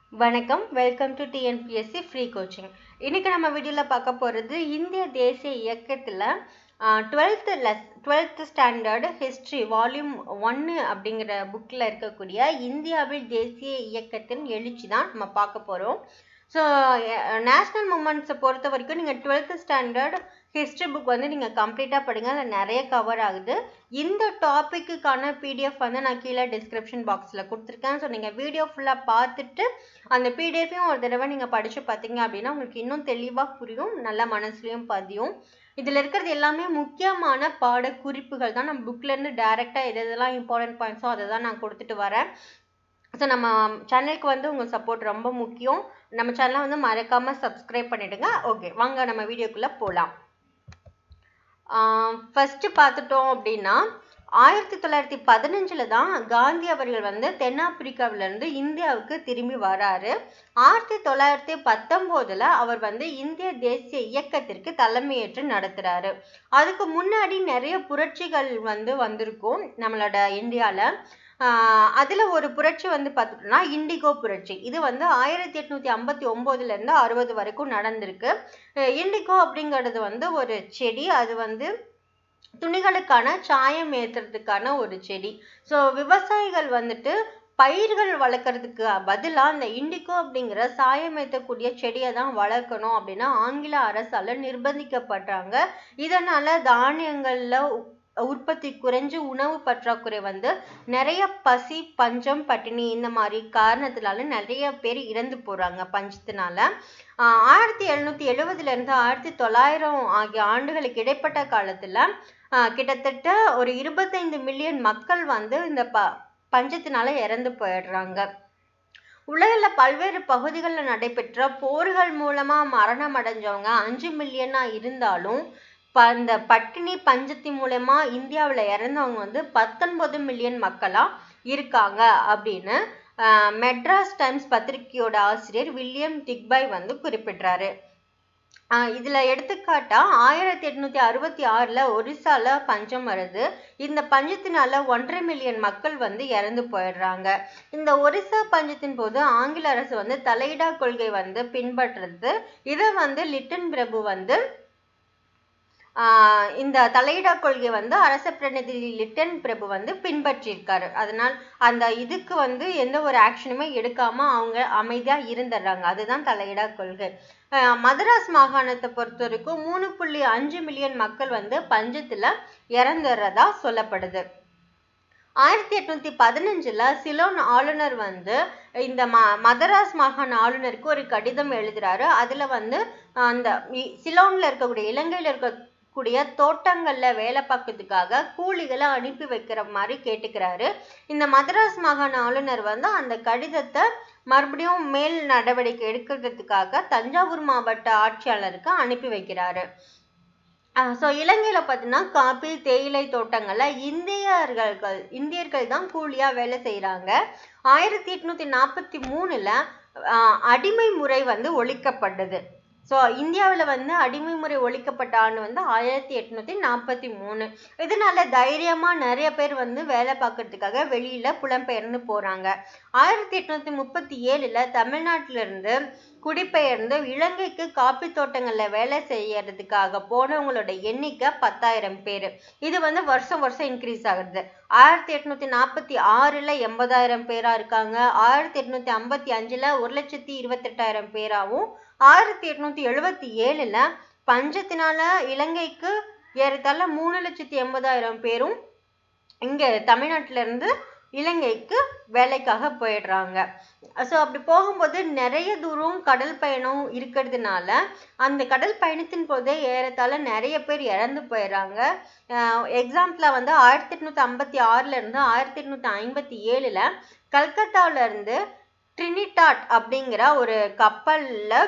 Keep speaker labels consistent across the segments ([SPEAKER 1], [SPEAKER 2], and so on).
[SPEAKER 1] வணக்கம் welcome to TNPSC free coaching இன்னைக்கு நம்ம வீடியோவில் பார்க்க போகிறது இந்திய தேசிய இயக்கத்தில் twelfth less twelfth standard history volume ஒன்று அப்படிங்கிற புக்கில் இருக்கக்கூடிய இந்தியாவில் தேசிய இயக்கத்தின் எழுச்சி தான் நம்ம பார்க்க போகிறோம் ஸோ நேஷ்னல் மூமெண்ட்ஸை பொறுத்த வரைக்கும் நீங்கள் டுவெல்த்து ஸ்டாண்டர்ட் ஹிஸ்ட்ரி புக் வந்து நீங்கள் கம்ப்ளீட்டாக படிங்க அதில் நிறைய கவர் ஆகுது இந்த டாப்பிக்குக்கான பிடிஎஃப் வந்து நான் கீழே டிஸ்கிரிப்ஷன் பாக்ஸில் கொடுத்துருக்கேன் ஸோ நீங்கள் வீடியோ ஃபுல்லாக பார்த்துட்டு அந்த பிடிஎஃபையும் ஒரு தடவை நீங்கள் படித்து பார்த்தீங்க அப்படின்னா உங்களுக்கு இன்னும் தெளிவாக புரியும் நல்ல மனசுலையும் பதியும் இதில் இருக்கிறது எல்லாமே முக்கியமான பாட குறிப்புகள் தான் நம்ம புக்லேருந்து டேரெக்டாக எது எதெல்லாம் இம்பார்ட்டன்ட் பாயிண்ட்ஸோ அதை தான் நான் கொடுத்துட்டு வரேன் ஸோ நம்ம சேனலுக்கு வந்து உங்கள் சப்போர்ட் ரொம்ப முக்கியம் நம்ம சேனலை வந்து மறக்காமல் சப்ஸ்கிரைப் பண்ணிவிடுங்க ஓகே வாங்க நம்ம வீடியோக்குள்ளே போகலாம் ஃபஸ்ட்டு பார்த்துட்டோம் அப்படின்னா ஆயிரத்தி தொள்ளாயிரத்தி பதினஞ்சில் தான் காந்தி அவர்கள் வந்து தென்னாப்பிரிக்காவிலேருந்து இந்தியாவுக்கு திரும்பி வராரு ஆயிரத்தி தொள்ளாயிரத்தி பத்தொம்போதில் அவர் வந்து இந்திய தேசிய இயக்கத்திற்கு தலைமையேற்று நடத்துகிறாரு அதுக்கு முன்னாடி நிறைய புரட்சிகள் வந்து வந்திருக்கும் நம்மளோட இந்தியாவில் அதில் ஒரு புரட்சி வந்து பார்த்துட்டோம்னா இண்டிகோ புரட்சி இது வந்து ஆயிரத்தி எட்நூற்றி ஐம்பத்தி ஒம்போதுலேருந்து அறுபது வரைக்கும் நடந்திருக்கு இண்டிகோ அப்படிங்கிறது வந்து ஒரு செடி அது வந்து துணிகளுக்கான சாயம் ஏற்றுறதுக்கான ஒரு செடி ஸோ விவசாயிகள் வந்துட்டு பயிர்கள் வளர்க்குறதுக்கு பதிலாக இந்த இண்டிகோ அப்படிங்கிற சாயம் ஏற்றக்கூடிய செடியை தான் வளர்க்கணும் அப்படின்னா ஆங்கில அரசால் நிர்பந்திக்கப்படுறாங்க இதனால் தானியங்களில் உற்பத்தி குறைஞ்சு உணவு பற்றாக்குறை வந்து நிறைய பசி பஞ்சம் பட்டினி இந்த மாதிரி காரணத்தினால நிறைய பேர் இறந்து போகிறாங்க பஞ்சத்தினால ஆயிரத்தி எழுநூற்றி எழுபதுலேருந்து ஆயிரத்தி தொள்ளாயிரம் ஆகிய ஆண்டுகளுக்கு இடைப்பட்ட காலத்தில் கிட்டத்தட்ட ஒரு இருபத்தைந்து மில்லியன் மக்கள் வந்து இந்த ப பஞ்சத்தினால இறந்து போயிடுறாங்க உலகில் பல்வேறு பகுதிகளில் நடைபெற்ற போர்கள் மூலமாக மரணம் அடைஞ்சவங்க அஞ்சு மில்லியனாக இருந்தாலும் ப இந்த பட்டினி பஞ்சத்தின் மூலமா இந்தியாவில் இறந்தவங்க வந்து பத்தொன்பது மில்லியன் மக்களாக இருக்காங்க அப்படின்னு மெட்ராஸ் டைம்ஸ் பத்திரிகையோட ஆசிரியர் வில்லியம் டிக்பை வந்து குறிப்பிடுறாரு இதில் எடுத்துக்காட்டா ஆயிரத்தி எட்நூற்றி அறுபத்தி ஆறில் ஒரிசாவில் பஞ்சம் வருது இந்த பஞ்சத்தினால ஒன்றரை மில்லியன் மக்கள் வந்து இறந்து போயிடுறாங்க இந்த ஒரிசா பஞ்சத்தின் போது ஆங்கில அரசு வந்து தலையிடா கொள்கை வந்து பின்பற்றுறது இதை வந்து லிட்டன் பிரபு வந்து இந்த தலையிடா கொள்கை வந்து அரச பிரதிநிதி லிட்டன் பிரபு வந்து பின்பற்றியிருக்காரு அதனால் அந்த இதுக்கு வந்து எந்த ஒரு ஆக்ஷனுமே எடுக்காம அவங்க அமைதியா இருந்துடுறாங்க அதுதான் தலையிடா கொள்கை மதராஸ் மாகாணத்தை பொறுத்த வரைக்கும் மூணு புள்ளி அஞ்சு மில்லியன் மக்கள் வந்து பஞ்சத்துல இறந்துடுறதா சொல்லப்படுது ஆயிரத்தி எட்நூத்தி பதினஞ்சுல சிலோன் ஆளுநர் வந்து இந்த ம மதராஸ் மாகாண ஆளுநருக்கு ஒரு கடிதம் எழுதுறாரு அதுல வந்து அந்த சிலோன்ல இருக்கக்கூடிய இலங்கையில இருக்க கூடிய தோட்டங்களில் வேலை பார்க்கறதுக்காக கூலிகளை அனுப்பி வைக்கிற மாதிரி கேட்டுக்கிறாரு இந்த மதராஸ் மாகாண ஆளுநர் வந்து அந்த கடிதத்தை மறுபடியும் மேல் நடவடிக்கை எடுக்கிறதுக்காக தஞ்சாவூர் மாவட்ட ஆட்சியாளருக்கு அனுப்பி வைக்கிறாரு ஸோ இலங்கையில் பார்த்தீங்கன்னா காப்பி தேயிலை தோட்டங்களில் இந்தியர்கள் இந்தியர்கள் தான் கூலியாக வேலை செய்கிறாங்க ஆயிரத்தி எட்நூற்றி நாற்பத்தி மூணில் அடிமை முறை வந்து ஒழிக்கப்பட்டது ஸோ இந்தியாவில் வந்து அடிமை முறை ஒழிக்கப்பட்ட ஆண்டு வந்து ஆயிரத்தி எட்நூற்றி நாற்பத்தி மூணு இதனால தைரியமாக நிறைய பேர் வந்து வேலை பார்க்கறதுக்காக வெளியில் புலம்பெயர்ந்து போகிறாங்க ஆயிரத்தி எட்நூற்றி முப்பத்தி ஏழில் தமிழ்நாட்டிலிருந்து குடிபெயர்ந்து இலங்கைக்கு காப்பி தோட்டங்களில் வேலை செய்யறதுக்காக போனவங்களோட எண்ணிக்கை பத்தாயிரம் பேர் இது வந்து வருஷம் வருஷம் இன்க்ரீஸ் ஆகுது ஆயிரத்தி எட்நூற்றி நாற்பத்தி ஆறில் எண்பதாயிரம் பேராக இருக்காங்க ஆயிரத்தி எட்நூற்றி ஐம்பத்தி அஞ்சில் ஒரு லட்சத்தி இருபத்தெட்டாயிரம் பேராகவும் ஆயிரத்தி எட்நூத்தி எழுபத்தி ஏழுல பஞ்சத்தினால இலங்கைக்கு ஏறத்தாழ மூணு லட்சத்தி எண்பதாயிரம் பேரும் இங்க தமிழ்நாட்டில இருந்து இலங்கைக்கு வேலைக்காக போயிடுறாங்க ஸோ அப்படி போகும்போது நிறைய தூரம் கடல் பயணம் இருக்கிறதுனால அந்த கடல் பயணத்தின் போதே ஏறத்தாழ நிறைய பேர் இறந்து போயிடுறாங்க எக்ஸாம்பிளாக வந்து ஆயிரத்தி எட்நூற்றி ஐம்பத்தி ஆறுலேருந்து ஆயிரத்தி எட்நூற்றி ஐம்பத்தி ஏழில் கல்கத்தாவிலேருந்து ட்ரினிடாட் அப்படிங்கிற ஒரு கப்பலில்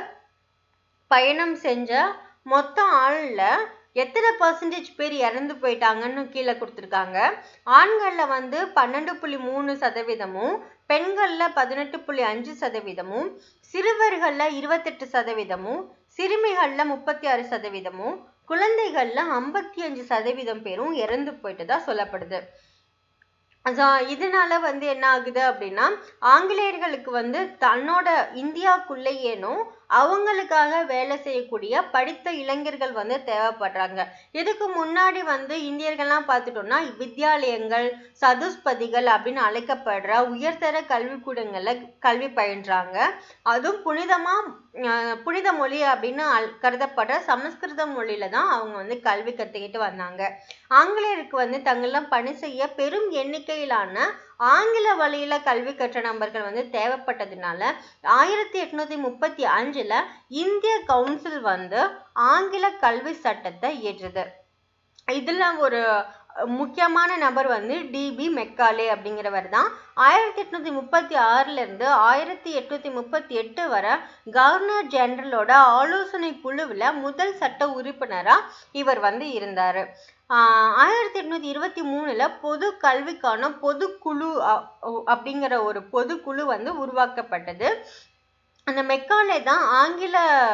[SPEAKER 1] பயணம் செஞ்ச மொத்த ஆளில் எத்தனை பர்சன்டேஜ் பேர் இறந்து போயிட்டாங்கன்னு கீழே கொடுத்துருக்காங்க ஆண்களில் வந்து பன்னெண்டு புள்ளி மூணு சதவீதமும் பெண்களில் பதினெட்டு புள்ளி அஞ்சு சதவீதமும் சிறுவர்களில் இருபத்தெட்டு சதவீதமும் சிறுமிகளில் முப்பத்தி ஆறு சதவீதமும் குழந்தைகளில் ஐம்பத்தி அஞ்சு சதவீதம் பேரும் இறந்து போயிட்டதா சொல்லப்படுது ஸோ இதனால வந்து என்ன ஆகுது அப்படின்னா ஆங்கிலேயர்களுக்கு வந்து தன்னோட இந்தியாக்குள்ளேயேனும் அவங்களுக்காக வேலை செய்யக்கூடிய படித்த இளைஞர்கள் வந்து தேவைப்படுறாங்க இதுக்கு முன்னாடி வந்து இந்தியர்கள்லாம் பார்த்துட்டோம்னா வித்யாலயங்கள் சதுஸ்பதிகள் அப்படின்னு அழைக்கப்படுற உயர்தர கல்விக்கூடங்கள்ல கல்வி பயின்றாங்க அதுவும் புனிதமா அஹ் புனித மொழி அப்படின்னு அல்- கருதப்படுற சமஸ்கிருத மொழியில தான் அவங்க வந்து கல்வி கத்துக்கிட்டு வந்தாங்க ஆங்கிலேயருக்கு வந்து தங்கெல்லாம் பணி செய்ய பெரும் எண்ணிக்கையிலான ஆங்கில வழியில கல்வி கற்ற நபர்கள் வந்து தேவைப்பட்டதுனால ஆயிரத்தி எட்நூத்தி முப்பத்தி அஞ்சுல இந்திய கவுன்சில் வந்து ஆங்கில கல்வி சட்டத்தை இயற்றுது இதுல ஒரு முக்கியமான நபர் வந்து டிபி மெக்காலே அப்படிங்கிறவர் தான் ஆயிரத்தி எட்நூத்தி முப்பத்தி ஆறுல இருந்து ஆயிரத்தி எட்நூத்தி முப்பத்தி எட்டு வரை கவர்னர் ஜெனரலோட ஆலோசனை குழுவில் முதல் சட்ட உறுப்பினரா இவர் வந்து இருந்தாரு ஆஹ் ஆயிரத்தி எட்நூத்தி இருபத்தி மூணுல பொது கல்விக்கான பொதுக்குழு அ- அப்படிங்கிற ஒரு பொதுக்குழு வந்து உருவாக்கப்பட்டது அந்த மெக்காலே தான் ஆங்கில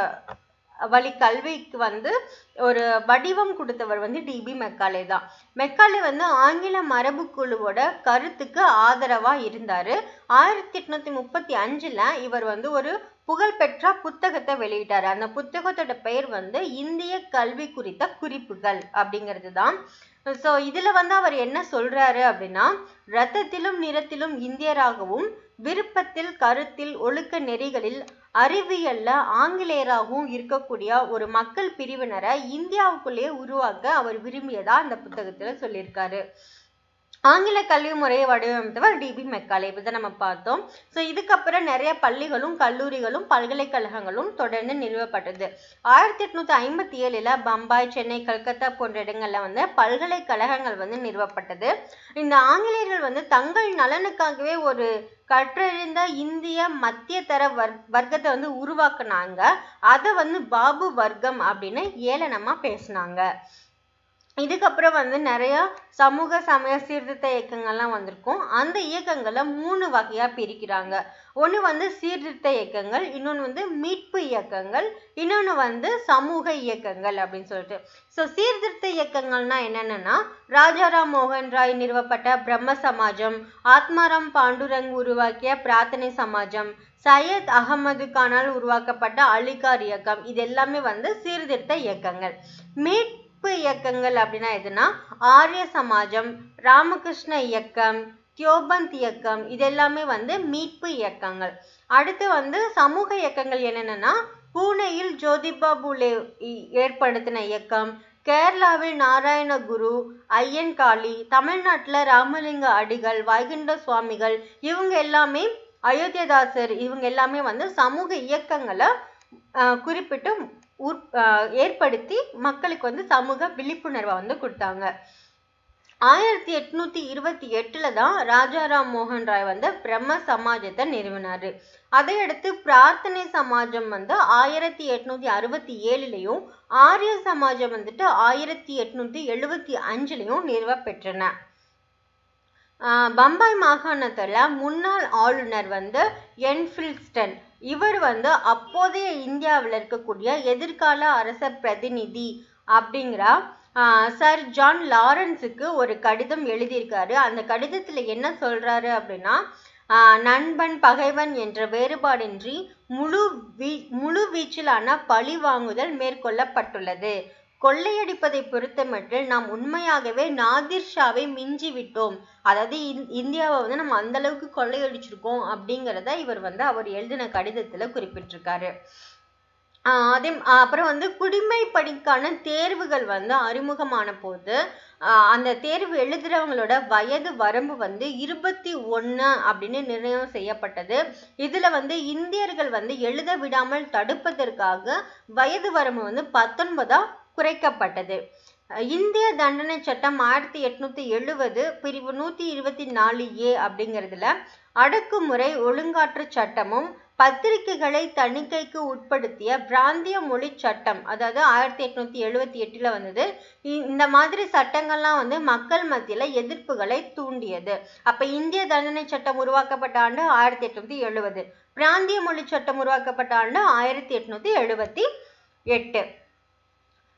[SPEAKER 1] வழி கல்விக்கு வந்து ஒரு வடிவம் கொடுத்தவர் வந்து டிபி மெக்காலே தான் மெக்காலே வந்து ஆங்கில மரபு குழுவோட கருத்துக்கு ஆதரவா இருந்தாரு ஆயிரத்தி எட்நூத்தி முப்பத்தி அஞ்சுல இவர் வந்து ஒரு புகழ்பெற்ற புத்தகத்தை வெளியிட்டாரு அந்த புத்தகத்தோட பெயர் வந்து இந்திய கல்வி குறித்த குறிப்புகள் அப்படிங்கிறது தான் ஸோ இதுல வந்து அவர் என்ன சொல்றாரு அப்படின்னா ரத்தத்திலும் நிறத்திலும் இந்தியராகவும் விருப்பத்தில் கருத்தில் ஒழுக்க நெறிகளில் அறிவியல்ல ஆங்கிலேயராகவும் இருக்கக்கூடிய ஒரு மக்கள் பிரிவினரை இந்தியாவுக்குள்ளேயே உருவாக்க அவர் விரும்பியதா அந்த புத்தகத்துல சொல்லியிருக்காரு ஆங்கில கல்வி முறையை வடிவமைத்தவர் டிபி மெக்காலே இதை நம்ம பார்த்தோம் ஸோ இதுக்கப்புறம் நிறைய பள்ளிகளும் கல்லூரிகளும் பல்கலைக்கழகங்களும் தொடர்ந்து நிறுவப்பட்டது ஆயிரத்தி எட்நூத்தி ஐம்பத்தி ஏழுல பம்பாய் சென்னை கல்கத்தா போன்ற இடங்கள்ல வந்து பல்கலைக்கழகங்கள் வந்து நிறுவப்பட்டது இந்த ஆங்கிலேயர்கள் வந்து தங்கள் நலனுக்காகவே ஒரு கற்றறிந்த இந்திய மத்திய தர வர் வர்க்கத்தை வந்து உருவாக்குனாங்க அதை வந்து பாபு வர்க்கம் அப்படின்னு ஏளனமா பேசுனாங்க இதுக்கப்புறம் வந்து நிறைய சமூக சமய சீர்திருத்த இயக்கங்கள்லாம் வந்திருக்கும் அந்த இயக்கங்களை மூணு வகையா பிரிக்கிறாங்க ஒண்ணு வந்து சீர்திருத்த இயக்கங்கள் இன்னொன்னு வந்து மீட்பு இயக்கங்கள் இன்னொன்னு வந்து சமூக இயக்கங்கள் அப்படின்னு சொல்லிட்டு ஸோ சீர்திருத்த இயக்கங்கள்னா என்னென்னன்னா ராஜாராம் மோகன் ராய் நிறுவப்பட்ட பிரம்ம சமாஜம் ஆத்மாராம் பாண்டுரங் உருவாக்கிய பிரார்த்தனை சமாஜம் சையத் அகமது கானால் உருவாக்கப்பட்ட அலிகார் இயக்கம் இது எல்லாமே வந்து சீர்திருத்த இயக்கங்கள் மீட்பு இயக்கங்கள் அப்படின்னா எதுனா ஆரிய சமாஜம் ராமகிருஷ்ண இயக்கம் தியோபந்த் இயக்கம் இது எல்லாமே வந்து மீட்பு இயக்கங்கள் அடுத்து வந்து சமூக இயக்கங்கள் என்னென்னன்னா பூனேயில் ஜோதிபா புலே இ- ஏற்படுத்தின இயக்கம் கேரளாவில் நாராயணகுரு ஐயன்காளி தமிழ்நாட்டுல ராமலிங்க அடிகள் வைகுண்ட சுவாமிகள் இவங்க எல்லாமே அயோத்தியதாசர் இவங்க எல்லாமே வந்து சமூக இயக்கங்களை ஆஹ் குறிப்பிட்டு உற் ஆஹ் ஏற்படுத்தி மக்களுக்கு வந்து சமூக விழிப்புணர்வை வந்து கொடுத்தாங்க ஆயிரத்தி எட்நூத்தி இருபத்தி எட்டுல தான் ராஜாராம் மோகன் ராய் வந்து பிரம்ம சமாஜத்தை நிறுவினாரு அதையடுத்து பிரார்த்தனை சமாஜம் வந்து ஆயிரத்தி எட்நூத்தி அறுபத்தி ஏழுலயும் ஆரிய சமாஜம் வந்துட்டு ஆயிரத்தி எட்நூத்தி எழுபத்தி அஞ்சுலயும் நிறுவ பெற்றன ஆஹ் பம்பாய் மாகாணத்துல முன்னாள் ஆளுநர் வந்து என்ஃபில்ஸ்டன் இவர் வந்து அப்போதைய இந்தியாவில் இருக்கக்கூடிய எதிர்கால அரச பிரதிநிதி அப்படிங்கிற ஆஹ் சர் ஜான் லாரன்ஸுக்கு ஒரு கடிதம் எழுதியிருக்காரு அந்த கடிதத்துல என்ன சொல்றாரு அப்படின்னா ஆஹ் நண்பன் பகைவன் என்ற வேறுபாடின்றி முழு வீ முழு வீச்சிலான பழி வாங்குதல் மேற்கொள்ளப்பட்டுள்ளது கொள்ளையடிப்பதை பொறுத்தமட்டில் நாம் உண்மையாகவே நாதிர் ஷாவை மிஞ்சி விட்டோம் அதாவது இந்- இந்தியாவை வந்து நம்ம அந்த அளவுக்கு கொள்ளையடிச்சிருக்கோம் அப்படிங்கிறத இவர் வந்து அவர் எழுதின கடிதத்துல குறிப்பிட்டிருக்காரு ஆஹ் அதே ஆஹ் அப்புறம் வந்து குடிமை பணிக்கான தேர்வுகள் வந்து அறிமுகமான போது ஆஹ் அந்த தேர்வு எழுதுறவங்களோட வயது வரம்பு வந்து இருபத்தி ஒண்ணு அப்படின்னு நிர்ணயம் செய்யப்பட்டது இதுல வந்து இந்தியர்கள் வந்து எழுத விடாமல் தடுப்பதற்காக வயது வரம்பு வந்து பத்தொன்பதா குறைக்கப்பட்டது அஹ் இந்திய தண்டனை சட்டம் ஆயிரத்தி எட்நூத்தி எழுவது பிரிவு நூத்தி இருபத்தி நாலு ஏ அப்படிங்கிறதுல அடக்குமுறை ஒழுங்காற்று சட்டமும் பத்திரிகைகளை தணிக்கைக்கு உட்படுத்திய பிராந்திய மொழி சட்டம் அதாவது ஆயிரத்தி எட்நூத்தி எழுவத்தி எட்டுல வந்தது இ- இந்த மாதிரி சட்டங்கள்லாம் வந்து மக்கள் மத்தியில எதிர்ப்புகளை தூண்டியது அப்ப இந்திய தண்டனை சட்டம் உருவாக்கப்பட்ட ஆண்டு ஆயிரத்தி எட்நூத்தி எழுவது பிராந்திய மொழி சட்டம் உருவாக்கப்பட்ட ஆண்டு ஆயிரத்தி எட்நூத்தி எழுவத்தி எட்டு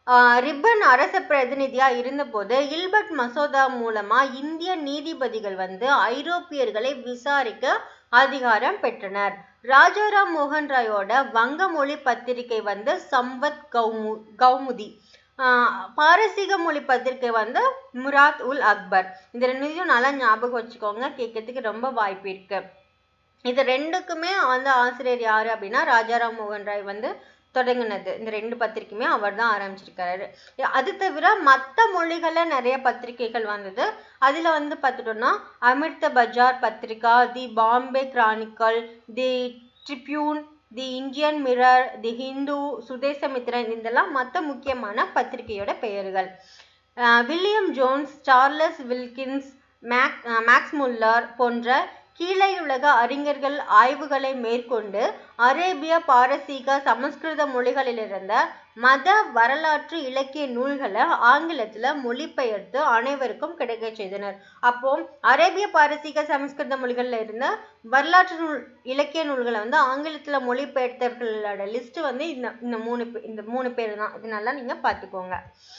[SPEAKER 1] ஆஹ் ரிப்பன் அரச பிரதிநிதியா இருந்தபோது இல்பர்ட் மசோதா மூலமா இந்திய நீதிபதிகள் வந்து ஐரோப்பியர்களை விசாரிக்க அதிகாரம் பெற்றனர் ராஜாராம் மோகன் ராயோட வங்க மொழி பத்திரிகை வந்து சம்பத் கௌமு கௌமுதி ஆஹ் பாரசீக மொழி பத்திரிகை வந்து முராத் உல் அக்பர் இந்த ரெண்டையும் நல்லா ஞாபகம் வச்சுக்கோங்க கேட்கறதுக்கு ரொம்ப வாய்ப்பு இருக்கு இது ரெண்டுக்குமே வந்து ஆசிரியர் யாரு அப்படின்னா ராஜாராம் மோகன் ராய் வந்து தொடங்கினது இந்த ரெண்டு பத்திரிக்கையுமே அவர் தான் ஆரம்பிச்சிருக்காரு அது தவிர மற்ற மொழிகள்ல நிறைய பத்திரிகைகள் வந்தது அதுல வந்து பார்த்துட்டோம்னா Amrita Bazar Patrika the Bombay Chronicle the Tribune the Indian Mirror the Hindu Swadesamitran இதெல்லாம் மற்ற முக்கியமான பத்திரிகையோட பெயர்கள் ah William Jones Charles Wilkins Mac ah Max Muller போன்ற கீழையுலக அறிஞர்கள் ஆய்வுகளை மேற்கொண்டு அரேபிய பாரசீக சமஸ்கிருத மொழிகளிலிருந்த மத வரலாற்று இலக்கிய நூல்களை ஆங்கிலத்துல மொழிபெயர்த்து அனைவருக்கும் கிடைக்கச் செய்தனர் அப்போ அரேபிய பாரசீக சமஸ்கிருத மொழிகள்ல இருந்த வரலாற்று நூல் இலக்கிய நூல்களை வந்து ஆங்கிலத்துல மொழிபெயர்த்தவர்களோட லிஸ்ட் வந்து இந்த இந்த மூணு பே- இந்த மூணு பேர் தான் இது நல்லா நீங்க பார்த்துக்கோங்க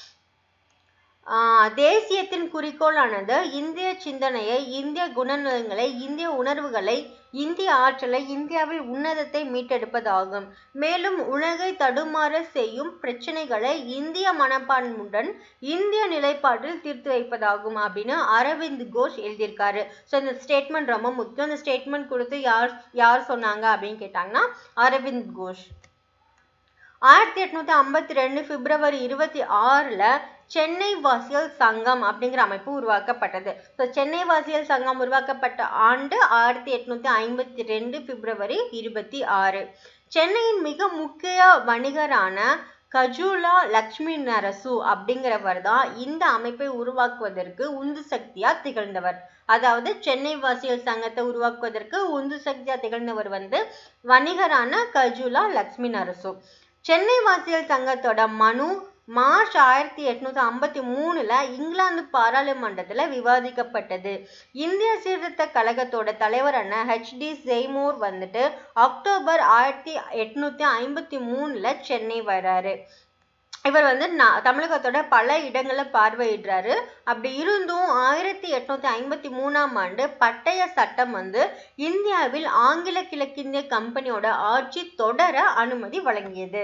[SPEAKER 1] ஆஹ் தேசியத்தின் குறிக்கோளானது இந்திய சிந்தனையை இந்திய குணநலங்களை இந்திய உணர்வுகளை இந்திய ஆற்றலை இந்தியாவில் உன்னதத்தை மீட்டெடுப்பதாகும் மேலும் உலகை தடுமாற செய்யும் பிரச்சனைகளை இந்திய மனப்பான்மையுடன் இந்திய நிலைப்பாட்டில் தீர்த்து வைப்பதாகும் அப்படின்னு அரவிந்த் கோஷ் எழுதியிருக்காரு ஸோ இந்த ஸ்டேட்மெண்ட் ரொம்ப முக்கியம் இந்த ஸ்டேட்மெண்ட் கொடுத்து யார் யார் சொன்னாங்க அப்படின்னு கேட்டாங்கன்னா அரவிந்த் கோஷ் ஆயிரத்தி எட்நூத்தி ஐம்பத்தி ரெண்டு பிப்ரவரி இருபத்தி ஆறுல சென்னை வாசியல் சங்கம் அப்படிங்கிற அமைப்பு உருவாக்கப்பட்டது ஸோ சென்னை வாசியல் சங்கம் உருவாக்கப்பட்ட ஆண்டு ஆயிரத்தி எட்நூத்தி ஐம்பத்தி ரெண்டு பிப்ரவரி இருபத்தி ஆறு சென்னையின் மிக முக்கிய வணிகரான கஜுலா லக்ஷ்மி நரசு அப்படிங்கிறவர் தான் இந்த அமைப்பை உருவாக்குவதற்கு உந்து சக்தியா திகழ்ந்தவர் அதாவது சென்னை வாசியல் சங்கத்தை உருவாக்குவதற்கு உந்து சக்தியா திகழ்ந்தவர் வந்து வணிகரான கஜுலா லக்ஷ்மி நரசு சென்னை வாசியல் சங்கத்தோட மனு மார்ச் ஆயிரத்தி எட்நூத்தி ஐம்பத்தி மூணுல இங்கிலாந்து பாராளுமன்றத்துல விவாதிக்கப்பட்டது இந்திய சீர்திருத்த கழகத்தோட தலைவரான ஹெச் டி செய்மூர் வந்துட்டு அக்டோபர் ஆயிரத்தி எட்நூத்தி ஐம்பத்தி மூணுல சென்னை வராரு இவர் வந்து நா- தமிழகத்தோட பல இடங்களை பார்வையிடுறாரு அப்படி இருந்தும் ஆயிரத்தி எட்நூத்தி ஐம்பத்தி மூணாம் ஆண்டு பட்டய சட்டம் வந்து இந்தியாவில் ஆங்கில கிழக்கிந்திய கம்பெனியோட ஆட்சி தொடர அனுமதி வழங்கியது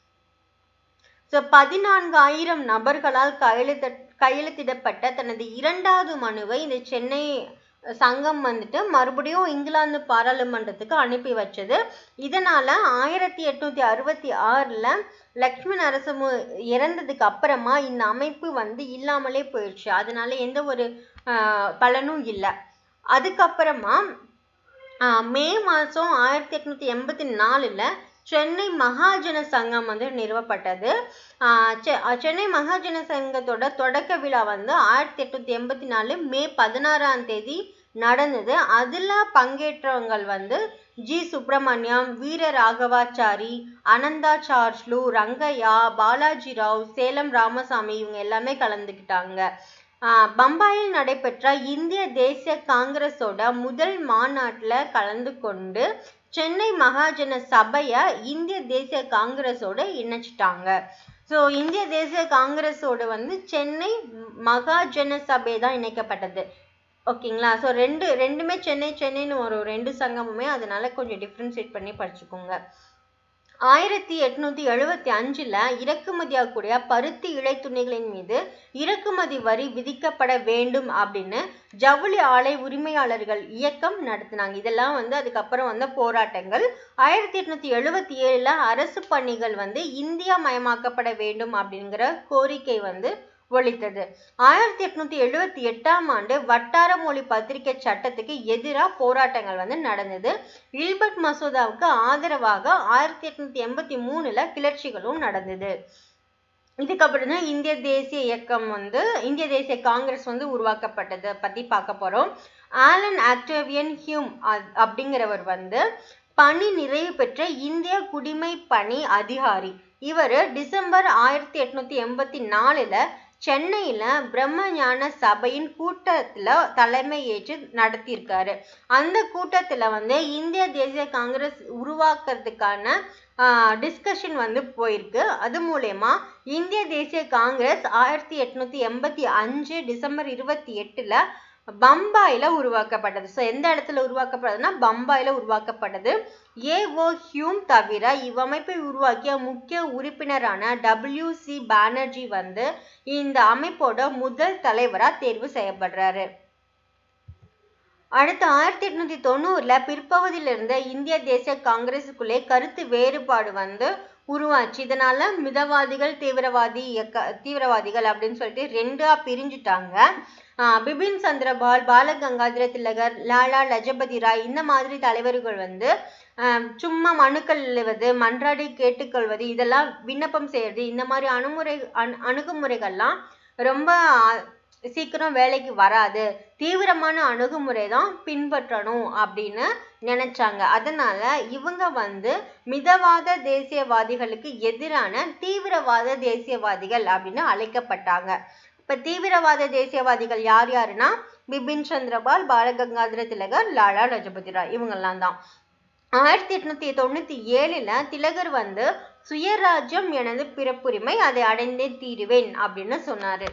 [SPEAKER 1] ஸோ பதினான்காயிரம் நபர்களால் கையெழுத்த கையெழுத்திடப்பட்ட தனது இரண்டாவது மனுவை இந்த சென்னை சங்கம் வந்துட்டு மறுபடியும் இங்கிலாந்து பாராளுமன்றத்துக்கு அனுப்பி வச்சது இதனால ஆயிரத்தி எட்நூத்தி அறுபத்தி ஆறுல லக்ஷ்மி நரசிம்ம இறந்ததுக்கு அப்புறமா இந்த அமைப்பு வந்து இல்லாமலே போயிடுச்சு அதனால எந்த ஒரு ஆஹ், பலனும் இல்லை அதுக்கப்புறமா ஆஹ், மே மாதம் ஆயிரத்தி எட்நூத்தி எண்பத்தி நாலுல சென்னை மகாஜன சங்கம் வந்து நிறுவப்பட்டது ஆஹ் செ- அஹ் சென்னை மகாஜன சங்கத்தோட தொடக்க விழா வந்து ஆயிரத்தி எட்நூத்தி எண்பத்தி நாலு மே பதினாறாம் தேதி நடந்தது அதுல பங்கேற்றவங்கள் வந்து ஜி சுப்பிரமணியம் வீர ராகவாச்சாரி அனந்தா சார்ஸ்லு ரங்கையா பாலாஜி ராவ் சேலம் ராமசாமி இவங்க எல்லாமே கலந்துக்கிட்டாங்க ஆஹ் பம்பாயில் நடைபெற்ற இந்திய தேசிய காங்கிரஸோட முதல் மாநாட்டுல கலந்து கொண்டு சென்னை மகாஜன சபையை இந்திய தேசிய காங்கிரஸோட இணைச்சிட்டாங்க ஸோ இந்திய தேசிய காங்கிரஸோட வந்து சென்னை மகாஜன சபை தான் இணைக்கப்பட்டது ஓகேங்களா ஸோ ரெண்டு ரெண்டுமே சென்னை சென்னைன்னு வரும் ரெண்டு சங்கமுமே அதனால கொஞ்சம் டிஃப்ரென்ஷியேட் பண்ணி படிச்சுக்கோங்க ஆயிரத்தி எட்நூத்தி எழுபத்தி அஞ்சுல இறக்குமதியாகக்கூடிய பருத்தி இழை துணிகளின் மீது இறக்குமதி வரி விதிக்கப்பட வேண்டும் அப்படின்னு ஜவுளி ஆலை உரிமையாளர்கள் இயக்கம் நடத்தினாங்க இதெல்லாம் வந்து அதுக்கப்புறம் வந்த போராட்டங்கள் ஆயிரத்தி எட்நூத்தி எழுபத்தி ஏழுல அரசு பணிகள் வந்து இந்தியா மயமாக்கப்பட வேண்டும் அப்படிங்கிற கோரிக்கை வந்து ஒலித்தது ஆயிரத்தி எட்நூத்தி எழுபத்தி எட்டாம் ஆண்டு வட்டார மொழி பத்திரிகை சட்டத்துக்கு எதிராக போராட்டங்கள் வந்து நடந்தது இல்பர்ட் மசோதாவுக்கு ஆதரவாக ஆயிரத்தி எட்நூத்தி எண்பத்தி மூணுல கிளர்ச்சிகளும் நடந்தது இதுக்கப்புறம் தான் இந்திய தேசிய இயக்கம் வந்து இந்திய தேசிய காங்கிரஸ் வந்து உருவாக்கப்பட்டதை பத்தி பார்க்க போறோம் ஆலன் ஆக்டேவியன் ஹியூம் அ- அப்படிங்கிறவர் வந்து பணி நிறைவு பெற்ற இந்திய குடிமை பணி அதிகாரி இவர் டிசம்பர் ஆயிரத்தி எட்நூத்தி எண்பத்தி நாலுல சென்னையில பிரம்ம ஞான சபையின் கூட்டத்துல தலைமை ஏற்று நடத்தியிருக்காரு அந்த கூட்டத்துல வந்து இந்திய தேசிய காங்கிரஸ் உருவாக்குறதுக்கான டிஸ்கஷன் வந்து போயிருக்கு அது மூலயமா இந்திய தேசிய காங்கிரஸ் ஆயிரத்தி எட்நூத்தி எண்பத்தி அஞ்சு டிசம்பர் இருபத்தி எட்டுல பம்பாயில உருவாக்கப்பட்டது ஸோ எந்த இடத்துல உருவாக்கப்பட்டதுன்னா பம்பாயில உருவாக்கப்பட்டது ஏ ஓ ஹியூம் தவிர இவ்வமைப்பை உருவாக்கிய முக்கிய உறுப்பினரான டபிள்யூ சி பானர்ஜி வந்து இந்த அமைப்போட முதல் தலைவரா தேர்வு செய்யப்படுறாரு அடுத்து ஆயிரத்தி எட்நூத்தி தொண்ணூறுல பிற்பகுதியில இருந்த இந்திய தேசிய காங்கிரஸுக்குள்ளே கருத்து வேறுபாடு வந்து உருவாச்சு இதனால மிதவாதிகள் தீவிரவாதி இயக்க தீவிரவாதிகள் அப்படின்னு சொல்லிட்டு ரெண்டா பிரிஞ்சுட்டாங்க ஆஹ் பிபின் சந்திரபால் பால கங்காதர திலகர் லாலா லஜபதி ராய் இந்த மாதிரி தலைவர்கள் வந்து ஆஹ் சும்மா மனுக்கள் எழுதுவது மன்றாடி கேட்டுக்கொள்வது இதெல்லாம் விண்ணப்பம் செய்யறது இந்த மாதிரி அணுமுறை அணு அணுகுமுறைகள்லாம் ரொம்ப சீக்கிரம் வேலைக்கு வராது தீவிரமான அணுகுமுறை தான் பின்பற்றணும் அப்படின்னு நினைச்சாங்க அதனால இவங்க வந்து மிதவாத தேசியவாதிகளுக்கு எதிரான தீவிரவாத தேசியவாதிகள் அப்படின்னு அழைக்கப்பட்டாங்க இப்ப தீவிரவாத தேசியவாதிகள் யார் யாருன்னா பிபின் சந்திரபால் பாலகங்காதர திலகர் லாலா லஜபதி ராய் இவங்கெல்லாம் தான் ஆயிரத்தி எட்நூத்தி தொண்ணூத்தி ஏழுல திலகர் வந்து சுயராஜ்யம் எனது பிறப்புரிமை அதை அடைந்தே தீருவேன் அப்படின்னு சொன்னாரு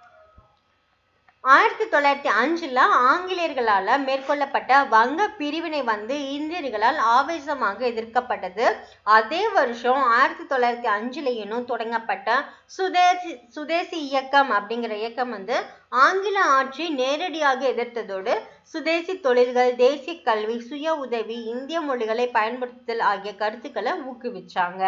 [SPEAKER 1] ஆயிரத்தி தொள்ளாயிரத்தி அஞ்சுல ஆங்கிலேயர்களால மேற்கொள்ளப்பட்ட வங்க பிரிவினை வந்து இந்தியர்களால் ஆவேசமாக எதிர்க்கப்பட்டது அதே வருஷம் ஆயிரத்தி தொள்ளாயிரத்தி அஞ்சுல தொடங்கப்பட்ட சுதேசி சுதேசி இயக்கம் அப்படிங்கிற இயக்கம் வந்து ஆங்கில ஆட்சி நேரடியாக எதிர்த்ததோடு சுதேசி தொழில்கள் தேசிய கல்வி சுய உதவி இந்திய மொழிகளை பயன்படுத்துதல் ஆகிய கருத்துக்களை ஊக்குவிச்சாங்க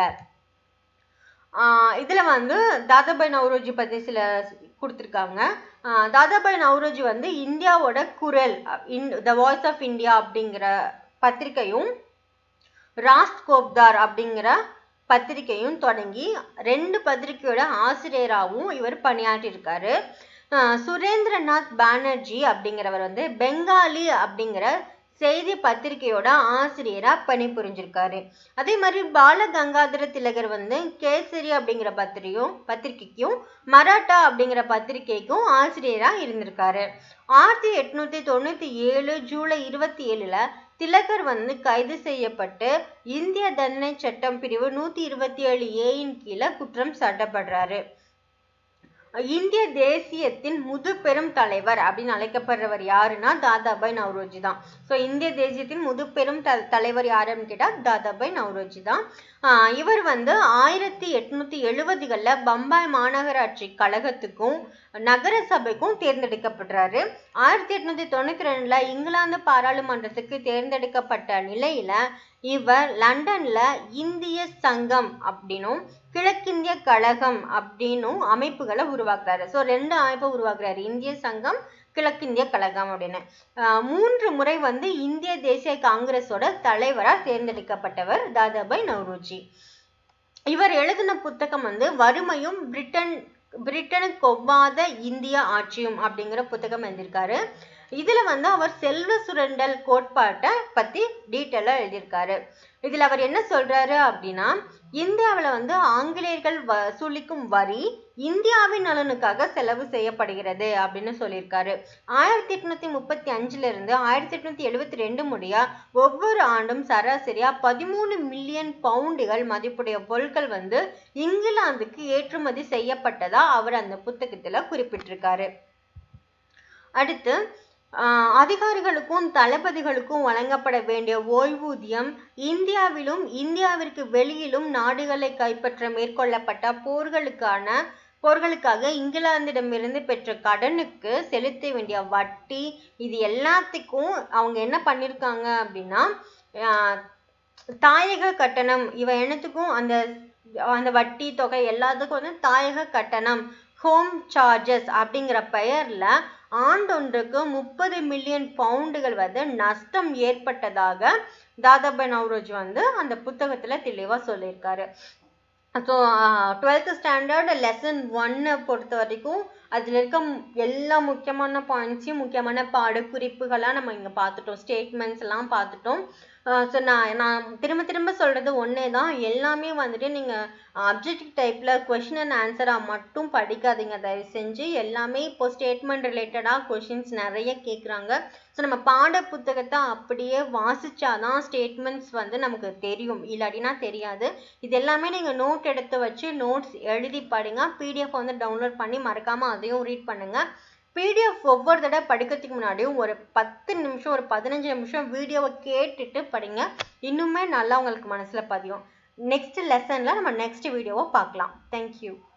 [SPEAKER 1] ஆஹ் இதுல வந்து தாதாபாய் நவ்ரோஜி பத்தி சில கொடுத்துருக்காங்க ஆஹ் தாதாபாய் நவ்ரோஜி வந்து இந்தியாவோட குரல் த வாய்ஸ் ஆஃப் இந்தியா அப்படிங்கிற பத்திரிகையும் ராஸ்ட் கோப்தார் அப்படிங்கிற பத்திரிகையும் தொடங்கி ரெண்டு பத்திரிகையோட ஆசிரியராகவும் இவர் பணியாற்றியிருக்காரு ஆஹ் சுரேந்திரநாத் பானர்ஜி அப்படிங்கிறவர் வந்து பெங்காலி அப்படிங்கிற செய்தி பத்திரிகையோட ஆசிரியரா பணிபுரிஞ்சிருக்காரு அதே மாதிரி பால கங்காதர திலகர் வந்து கேசரி அப்படிங்கிற பத்திரியும் பத்திரிகைக்கும் மராட்டா அப்படிங்கிற பத்திரிகைக்கும் ஆசிரியரா இருந்திருக்காரு ஆயிரத்தி எட்நூத்தி தொண்ணூத்தி ஏழு ஜூலை இருபத்தி ஏழுல திலகர் வந்து கைது செய்யப்பட்டு இந்திய தண்டனை சட்டம் பிரிவு நூத்தி இருபத்தி ஏழு ஏயின் கீழே குற்றம் சாட்டப்படுறாரு இந்திய தேசியத்தின் முது பெரும் தலைவர் அப்படின்னு அழைக்கப்படுறவர் யாருன்னா தாதாபாய் நவ்ரோஜி தான் ஸோ இந்திய தேசியத்தின் முது பெரும் த தலைவர் யாருன்னு கேட்டால் தாதாபாய் நவ்ரோஜி தான் ஆஹ் இவர் வந்து ஆயிரத்தி எட்நூத்தி எழுபதுகளில் பம்பாய் மாநகராட்சி கழகத்துக்கும் நகர சபைக்கும் தேர்ந்தெடுக்கப்படுறாரு ஆயிரத்தி எட்நூத்தி தொண்ணூத்தி ரெண்டுல இங்கிலாந்து பாராளுமன்றத்துக்கு தேர்ந்தெடுக்கப்பட்ட நிலையில இவர் லண்டன்ல இந்திய சங்கம் அப்படின்னும் கிழக்கிந்திய கழகம் அப்படின்னும் அமைப்புகளை உருவாக்குறாரு ஸோ ரெண்டு அமைப்பை உருவாக்குறாரு இந்திய சங்கம் கிழக்கிந்திய கழகம் அப்படின்னு ஆஹ் மூன்று முறை வந்து இந்திய தேசிய காங்கிரஸோட தலைவரா தேர்ந்தெடுக்கப்பட்டவர் தாதாபாய் நவ்ரோஜி இவர் எழுதின புத்தகம் வந்து வறுமையும் பிரிட்டன் பிரிட்டனுக்கு ஒவ்வாத இந்திய ஆட்சியும் அப்படிங்கிற புத்தகம் எழுதியிருக்காரு இதுல வந்து அவர் செல்வ சுரண்டல் கோட்பாட்டை பத்தி டீட்டெயிலா எழுதியிருக்காரு இதுல அவர் என்ன சொல்றாரு அப்படின்னா இந்தியாவுல வந்து ஆங்கிலேயர்கள் வசூலிக்கும் வரி இந்தியாவின் நலனுக்காக செலவு செய்யப்படுகிறது அப்படின்னு சொல்லியிருக்காரு ஆயிரத்தி எட்நூத்தி முப்பத்தி அஞ்சுல இருந்து ஆயிரத்தி எட்நூத்தி எழுபத்தி ரெண்டு முடியா ஒவ்வொரு ஆண்டும் சராசரியா பதிமூணு மில்லியன் பவுண்டுகள் மதிப்புடைய பொருட்கள் வந்து இங்கிலாந்துக்கு ஏற்றுமதி செய்யப்பட்டதா அவர் அந்த புத்தகத்துல குறிப்பிட்டிருக்காரு அடுத்து ஆஹ் அதிகாரிகளுக்கும் தளபதிகளுக்கும் வழங்கப்பட வேண்டிய ஓய்வூதியம் இந்தியாவிலும் இந்தியாவிற்கு வெளியிலும் நாடுகளை கைப்பற்ற மேற்கொள்ளப்பட்ட போர்களுக்கான போர்களுக்காக இங்கிலாந்திடமிருந்து பெற்ற கடனுக்கு செலுத்த வேண்டிய வட்டி இது எல்லாத்துக்கும் அவங்க என்ன பண்ணியிருக்காங்க அப்படின்னா ஆஹ் தாயக கட்டணம் இவ என்னத்துக்கும் அந்த அந்த வட்டி தொகை எல்லாத்துக்கும் வந்து தாயக கட்டணம் ஹோம் சார்ஜஸ் அப்படிங்கிற பெயர்ல ஆண்டொன்றுக்கு முப்பது மில்லியன் பவுண்டுகள் வந்து நஷ்டம் ஏற்பட்டதாக தாதாபாய் நவ்ரோஜ் வந்து அந்த புத்தகத்துல தெளிவா சொல்லியிருக்காரு ஸோ டுவெல்த் ஸ்டாண்டர்ட் லெசன் ஒன்னை பொறுத்த வரைக்கும் அதில் இருக்க மு- எல்லா முக்கியமான பாயிண்ட்ஸையும் முக்கியமான பாடக்குறிப்புகளாக நம்ம இங்கே பார்த்துட்டோம் ஸ்டேட்மெண்ட்ஸ் எல்லாம் பார்த்துட்டோம் ஸோ நான் நான் திரும்ப திரும்ப சொல்கிறது ஒன்றே தான் எல்லாமே வந்துட்டு நீங்கள் அப்ஜெக்டிவ் டைப்பில் கொஷின் அண்ட் ஆன்சராக மட்டும் படிக்காதீங்க தயவு செஞ்சு எல்லாமே இப்போ ஸ்டேட்மெண்ட் ரிலேட்டடாக கொஷின்ஸ் நிறைய கேட்குறாங்க ஸோ நம்ம பாட புத்தகத்தை அப்படியே வாசிச்சாதான் ஸ்டேட்மெண்ட்ஸ் வந்து நமக்கு தெரியும் இல்லாட்டினா தெரியாது இது எல்லாமே நீங்கள் நோட் எடுத்து வச்சு நோட்ஸ் எழுதி படிங்க பிடிஎஃப் வந்து டவுன்லோட் பண்ணி மறக்காமல் அதையும் ரீட் பண்ணுங்கள் பிடிஎஃப் ஒவ்வொரு தடவை படிக்கிறதுக்கு முன்னாடியும் ஒரு பத்து நிமிஷம் ஒரு பதினஞ்சு நிமிஷம் வீடியோவை கேட்டுட்டு படிங்க இன்னுமே நல்லா உங்களுக்கு மனசில் பதியும் நெக்ஸ்ட் லெசனில் நம்ம நெக்ஸ்ட் வீடியோவை பார்க்கலாம் தேங்க்யூ